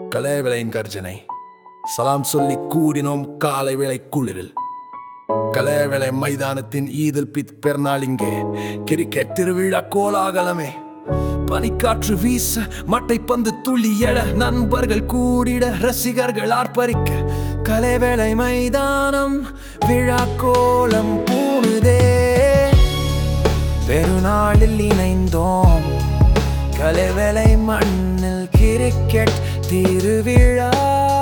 கலேவிளையின் கர்ஜனை சலாம் சொல்லி கூடினோம் காலை வேளை குளிரில் கலேவேளை மைதானத்தின் ஈதில் பித் பெருநாள் இங்கே கிரிக்கெட் திருவிழா கோலாகலமே பனிக்காற்று வீச மட்டை பந்து துள்ளி எழ நண்பர்கள் கூடிட ரசிகர்கள் ஆர்ப்பரிக்க கலைவேளை மைதானம் விழா கோலம் பூணுதே பெருநாளில் இணைந்தோம் கலைவேளை மண்ணில் கிரிக்கெட் திருவிழா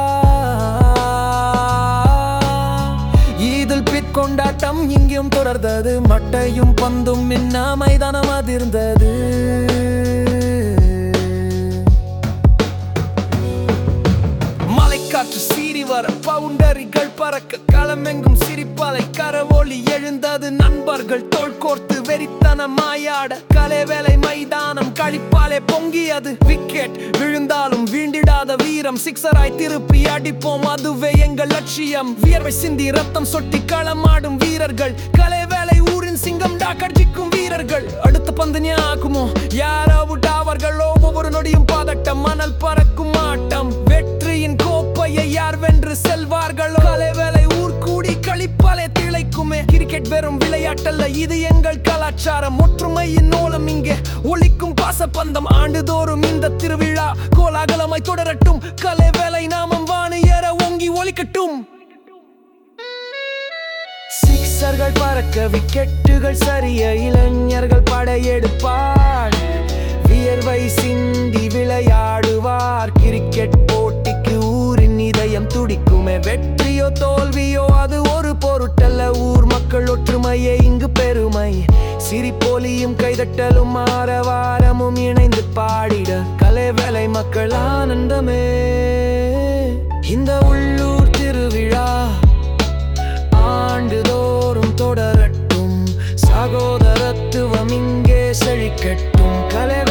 ஈதில் பிட் கொண்டாட்டம் இங்கேயும் தொடர்ந்தது மட்டையும் பந்தும் மின்ன மைதானம் அதிர்ந்தது மலைக்காற்று சீறி வர பவுண்டரிகள் பறக்க களமெங்கும் சிரிப்பாலை கரவொளி எழுந்தது நண்பர்கள் தோள் கோர்த்து வெறித்தன மாயாட கலைவேலை மைதானம் கழிப்பாலே பொங்கியது விக்கெட் விழுந்தாலும் வீண்டிடாத வீரம் சிக்ஸராய் திருப்பி அடிப்போம் அதுவே எங்கள் லட்சியம் வியர்வை சிந்தி ரத்தம் சொட்டி களமாடும் வீரர்கள் கலைவேலை ஊரின் சிங்கம் டாக்கடிக்கும் வீரர்கள் அடுத்த பந்து ஞாக்குமோ யார் அவுட் அவர்களோ ஒவ்வொரு நொடியும் பதட்டம் மணல் பறக்கும் ஆட்டம் வெற்றியின் கோப்பையை யார் வென்று செல்வார்களோ கலைவேலை ஊர் கூடி களிப்பாலே திளைக்குமே கிரிக்கெட் வெறும் விளையாட்டல்ல இது எங்கள் கலாச்சாரம் ஒற்றுமையின் நோலம் இங்கே ஒலிக்கும் பாசப்பந்தம் ஆண்டுதோறும் இந்த திருவிழா கோலாகலமாய் தொடரட்டும் கலைவேலை நாமம் வாணி ஏற ஓங்கி ஒலிக்கட்டும் சிக்ஸர்கள் பறக்க விக்கெட்டுகள் சரிய இளைஞர்கள் படையெடுப்பார் வியர்வை சிந்தி விளையாடுவார் கிரிக்கெட் போட்டிக்கு ஊரின் இதயம் துடிக்குமே வெற்றியோ தோல்வியோ அது ஒரு பொருட்டல்ல ஊர் மக்கள் ஒற்றுமையே இங்கு பெருமை சிரிப்பொலியும் கைதட்டலும் ஆரவாரமும் இணைந்து பாடிட கலைவேலை மக்கள் ஆனந்தமே இந்த உள்ளூர் திருவிழா ஆண்டுதோறும் தொடரட்டும் சகோதரத்துவம் இங்கே செழிக்கட்டும் கலை